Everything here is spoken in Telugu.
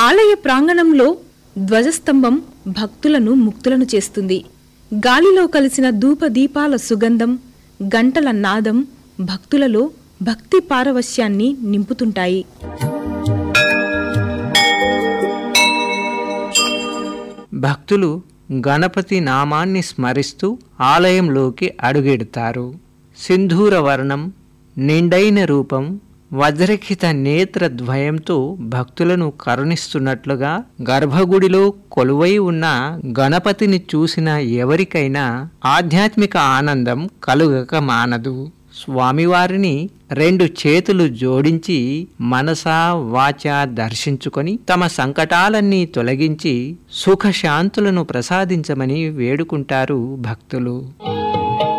ఆలయ ప్రాంగణంలో ధ్వజస్తంభం భక్తులను ముక్తులను చేస్తుంది గాలిలో కలిసిన ధూప దీపాల సుగంధం గంటల నాదం భక్తులలో భక్తి పారవశ్యాన్ని నింపుతుంటాయి భక్తులు గణపతి నామాన్ని స్మరిస్తూ ఆలయంలోకి అడుగెడతారు సింధూర వర్ణం నిండైన రూపం వజ్రఖిత నేత్ర ద్వయంతో భక్తులను కరుణిస్తున్నట్లుగా గర్భగుడిలో కొలువై ఉన్న గణపతిని చూసిన ఎవరికైనా ఆధ్యాత్మిక ఆనందం కలుగక మానదు స్వామివారిని రెండు చేతులు జోడించి మనసా వాచా దర్శించుకొని తమ సంకటాలన్నీ తొలగించి సుఖశాంతులను ప్రసాదించమని వేడుకుంటారు భక్తులు